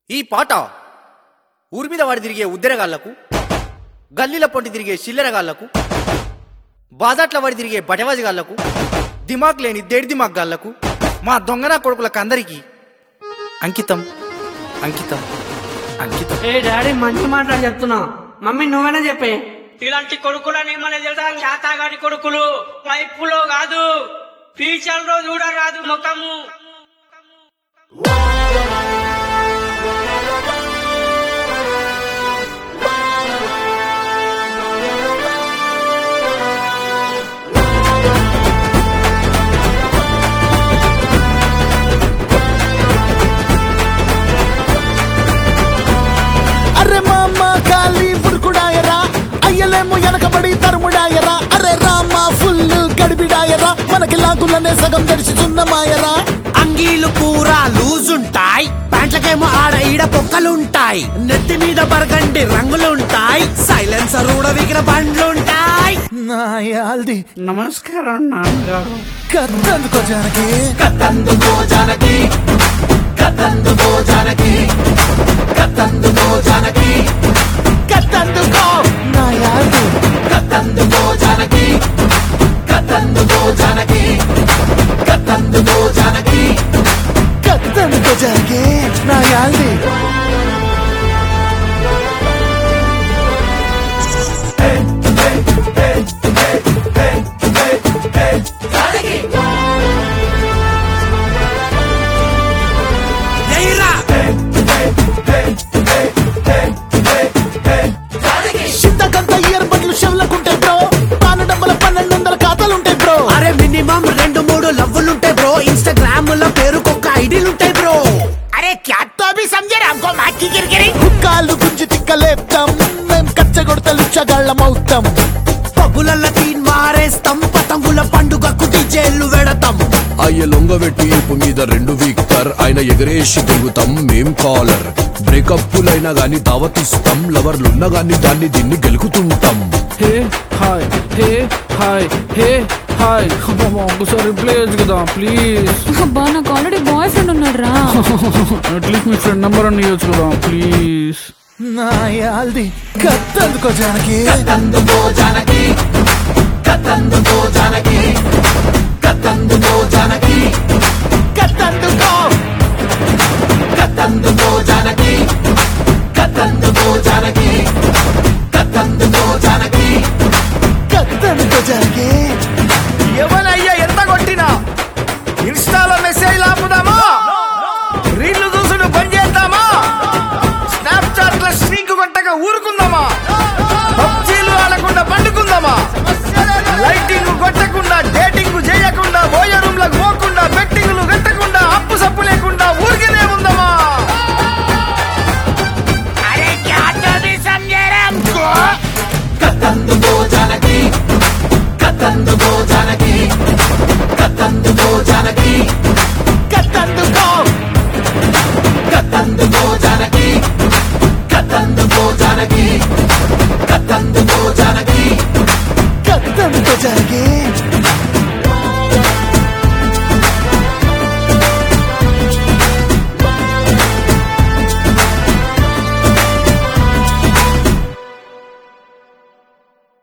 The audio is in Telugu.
ఈ పాట ఊరి మీద వాడి తిరిగే ఉద్దెరగాళ్లకు గల్లీల పొంటి తిరిగే చిల్లరగాళ్లకు బాజాట్ల వాడి తిరిగే బటవాజిగాళ్లకు దిమాగ్ లేని దేడి దిమాగ్ గాళ్లకు మా దొంగన కొడుకులకు అందరికీ అంకితం అంకితం అంకితం ఏ డాడీ మంచి మాటలు చెప్తున్నా మమ్మీ నువ్వైనా చెప్పే ఇలాంటి కొడుకులని మన తెలుసా శాతాగాడి కొడుకులు వైపులో కాదు ఫ్యూచర్ లో చూడరాదు ముఖము అరే మామ గాలి ఉరుకుడాయరా అయ్యలేమో వెనకబడి తరుముడాయరా అరే రామ ఫుల్ గడిబిడాయరా మనకి లాగులనే సగం గడిచిచున్న మాయరా అంగీలు పూరా లూజ్ ఉంటాయి ప్యాంట్లకేమో ఆడ ఈడ పొక్కలుంటాయి నెత్తి మీద బరగండి రంగులుంటాయి సైలెన్సర్ ఊడవిగిన బండ్లుంటాయి నాయాల్ది నమస్కారం నాన్నగారు కత్తందుకో జానకి కత్తందుకో జానకి కత్తందుకో జానకి కత్తందుకో జానకి కత్తందుకో నాయాల్ది కత్తందుకో జానకి కత్తందుకో జానకి కత్తందుకో జానకి కత్తందుకో జానకి నాయాల్ది ఎయిరా చింతకంత ఇయర్ బట్లు చెవులకుంటాయి బ్రో పాన డబ్బల పన్నెండు వందల ఖాతాలుంటాయి బ్రో అరే మినిమం రెండు మూడు లవ్వులుంటాయి బ్రో ఇన్స్టాగ్రామ్ లో పేరుకొక ఐడీలుంటాయి బ్రో అరే క్యా తో భీ సమझे हमको మాకి గిరిగిరి కాళ్ళు గుంజి తిక్కలేపుతాం మేం కచ్చగొడత లుచ్చగాళ్ళమవుతాం పగులల్ల తీన్ మారేస్తాం పతంగుల పండుగకు డిజేలు వెడతాం అయ్య లొంగబెట్టి ఇప్పు మీద రెండు వీక్టర్ ఆయన ఎగరేసి దిగుతాం మేం కాలర్ బ్రేకప్పులైనా గాని దావతిస్తాం లవర్లున్నా గాని దాన్ని దీన్ని గెలుకుతుంటాం hey hi hey hi hey hi అబ్బా ఒకసారి రిప్లై చేయొచ్చు కదా ప్లీజ్ అబ్బా నాకు ఆల్రెడీ బాయ్ ఫ్రెండ్ ఉన్నాడు రా అట్లీస్ట్ మీ ఫ్రెండ్ నెంబర్ అని ఇవ్వచ్చు కదా ప్లీజ్ నాయాల్ది కత్తందుకో జానకి కత్తందుకో జానకి కత్తందుకో జానకి కత్తందుకో జానకి కత్తందుకో కత్తందుకో జానకి